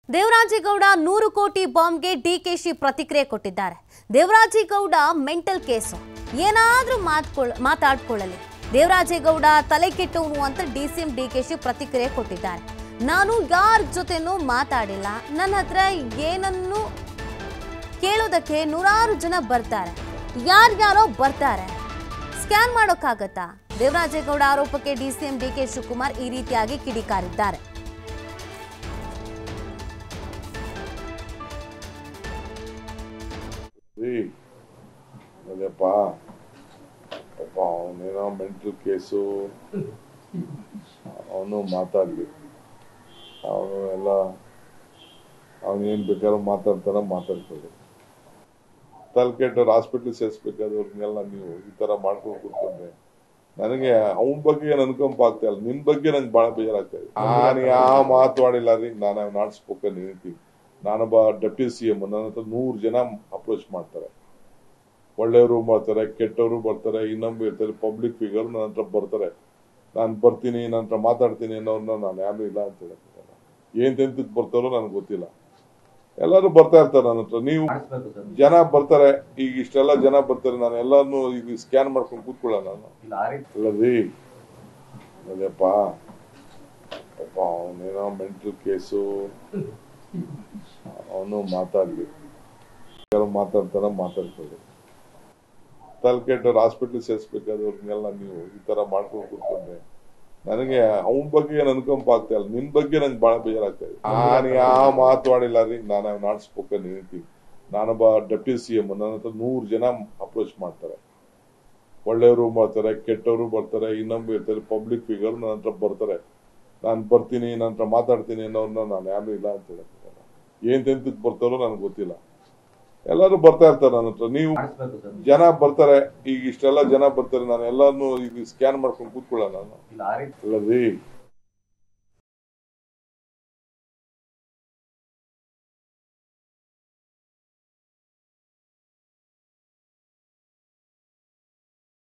ದೇವರಾಜೇಗೌಡ ನೂರು ಕೋಟಿ ಬಾಂಬ್ಗೆ ಡಿಕೆಶಿ ಪ್ರತಿಕ್ರಿಯೆ ಕೊಟ್ಟಿದ್ದಾರೆ ದೇವರಾಜೇಗೌಡ ಮೆಂಟಲ್ ಕೇಸು ಏನಾದ್ರೂ ಮಾತ್ಕೊಳ್ ಮಾತಾಡ್ಕೊಳ್ಳಲಿ ದೇವರಾಜೇಗೌಡ ತಲೆ ಕೆಟ್ಟವನು ಅಂತ ಡಿ ಸಿ ಎಂ ಡಿಕೆಶಿ ಪ್ರತಿಕ್ರಿಯೆ ಕೊಟ್ಟಿದ್ದಾರೆ ನಾನು ಯಾರ ಜೊತೆನೂ ಮಾತಾಡಿಲ್ಲ ನನ್ನ ಹತ್ರ ಏನನ್ನು ಕೇಳೋದಕ್ಕೆ ನೂರಾರು ಜನ ಬರ್ತಾರೆ ಯಾರ್ಯಾರೋ ಬರ್ತಾರೆ ಸ್ಕ್ಯಾನ್ ಮಾಡೋಕ್ಕಾಗತ್ತಾ ದೇವರಾಜೇಗೌಡ ಆರೋಪಕ್ಕೆ ಡಿಸಿಎಂ ಡಿಕೆ ಶಿವಕುಮಾರ್ ಈ ರೀತಿಯಾಗಿ ಕಿಡಿಕಾರಿದ್ದಾರೆ ರೀ ಅದೇಪ್ಪ ಪಾಪ ಅವನೇನೋ ಮೆಂಟಲ್ ಕೇಸು ಅವನು ಮಾತಾಡಲಿ ಅವನು ಎಲ್ಲ ಅವನೇನು ಬೇಕಾದ್ರೂ ಮಾತಾಡ್ತಾರ ಮಾತಾಡ್ಕೊಳ್ಳಿ ತಲೆ ಕೆಟ್ಟವ್ರು ಹಾಸ್ಪಿಟ್ಲ್ ಸೇರಿಸ್ಬೇಕಾದವ್ರನ್ನೆಲ್ಲ ನೀವು ಈ ಥರ ಮಾಡ್ಕೊಂಡು ಕೂತ್ಕೊಂಡ್ರೆ ನನಗೆ ಅವನ ಬಗ್ಗೆ ಏನು ಅನುಕಂಪ ಆಗ್ತಾ ಇಲ್ಲ ನಿನ್ ಬಗ್ಗೆ ನಂಗೆ ಭಾಳ ಬೇಜಾರಾಗ್ತಾ ಇದೆ ನಾನು ಯಾವ ಮಾತಾಡಿಲ್ಲ ರೀ ನಾನು ನಾಟ್ ಸ್ಪೋಕನ್ ಎನಿಥಿಂಗ್ ನಾನೊಬ್ಬ ಡೆಪ್ಟಿ ಸಿ ಎಂ ನನ್ನ ಹತ್ರ ನೂರು ಜನ ಅಪ್ರೋಚ್ ಮಾಡ್ತಾರೆ ಒಳ್ಳೆಯವರು ಬರ್ತಾರೆ ಕೆಟ್ಟವರು ಬರ್ತಾರೆ ಇನ್ನೊಬ್ಬ ಇರ್ತಾರೆ ಪಬ್ಲಿಕ್ ಫಿಗರ್ ನನ್ನ ಹತ್ರ ಬರ್ತಾರೆ ನಾನು ಬರ್ತೀನಿ ನನ್ನ ಹತ್ರ ಮಾತಾಡ್ತೀನಿ ಅನ್ನೋರ್ನ ನಾನು ಯಾರು ಇಲ್ಲ ಅಂತ ಹೇಳಕ್ಕಾಗಲ್ಲ ಏನ್ ತೆಂತಕ್ಕೆ ಬರ್ತಾರೋ ನನಗೆ ಗೊತ್ತಿಲ್ಲ ಎಲ್ಲರೂ ಬರ್ತಾ ಇರ್ತಾರೆ ನನ್ನ ಹತ್ರ ನೀವು ಮಾಡಿಸ್ಬೇಕು ಸರ್ ಜನ ಬರ್ತಾರೆ ಈಗ ಇಷ್ಟೆಲ್ಲ ಜನ ಬರ್ತಾರೆ ನಾನು ಎಲ್ಲಾನು ಈಗ ಸ್ಕ್ಯಾನ್ ಮಾಡ್ಕೊಂಡು ಕೂತ್ಕೊಳ್ಳ ನಾನು ಇಲ್ಲ ಆ ರೀತಿ ಅಲ್ಲ ರೀ ಅದೇಪ್ಪ ಪಾಪ ಅವನೇನೋ ಮೆಂಟಲ್ ಕೇಸು ಅವನು ಮಾತಾಡ್ಲಿ ಮಾತಾಡ್ತಾರ ಮಾತಾಡ್ಕೊಳ್ಳಿ ತಲೆ ಕೆಟ್ಟವ್ರು ಹಾಸ್ಪಿಟ್ಲ್ ಸೇರಿಸ್ಬೇಕಾದವ್ರನ್ನೆಲ್ಲ ನೀವು ಈ ತರ ಮಾಡ್ಕೊಂಡು ಕೂತ್ಕೊಂಡ್ರೆ ನನಗೆ ಅವನ ಬಗ್ಗೆ ಏನು ಅನುಕಂಪ ಆಗ್ತಾ ಇಲ್ಲ ನಿನ್ ಬಗ್ಗೆ ನಂಗೆ ಬಹಳ ಬೇಜಾರಾಗ್ತಾ ಇದೆ ನಾನು ಯಾವ ಮಾತಾಡಿಲ್ಲ ರೀ ನಾನು ನಾಟ್ ಸ್ಪೋಕನ್ ಎನಿಥಿಂಗ್ ನಾನೊಬ್ಬ ಡೆಪ್ಟಿ ಸಿ ಎಂ ನನ್ನ ಹತ್ರ ನೂರು ಜನ ಅಪ್ರೋಚ್ ಮಾಡ್ತಾರೆ ಒಳ್ಳೆಯವರು ಬರ್ತಾರೆ ಕೆಟ್ಟವರು ಬರ್ತಾರೆ ಇನ್ನೊಬ್ಬ ಇರ್ತಾರೆ ಪಬ್ಲಿಕ್ ಫಿಗರ್ ನನ್ನ ಹತ್ರ ಬರ್ತಾರೆ ನಾನು ಬರ್ತೀನಿ ನನ್ನ ಹತ್ರ ಮಾತಾಡ್ತೀನಿ ಅನ್ನೋರ್ನ ನಾನು ಯಾರು ಇಲ್ಲ ಅಂತ ಹೇಳಕ್ಕಾಗಲ್ಲ ಏನ್ ತೆಂತಕ್ಕೆ ಬರ್ತಾರೋ ನನಗೆ ಗೊತ್ತಿಲ್ಲ ಎಲ್ಲರೂ ಬರ್ತಾ ಇರ್ತಾರೆ ನನ್ನ ಹತ್ರ ನೀವು ಮಾಡಿಸ್ಬೇಕು ಸರ್ ಜನ ಬರ್ತಾರೆ ಈಗ ಇಷ್ಟೆಲ್ಲ ಜನ ಬರ್ತಾರೆ ನಾನು ಎಲ್ಲಾನು ಈಗ ಸ್ಕ್ಯಾನ್ ಮಾಡ್ಕೊಂಡು ಕೂತ್ಕೊಳ್ಳ ನಾನು ಇಲ್ಲ ಆ ರೀತಿ ಅಲ್ಲ ರೀ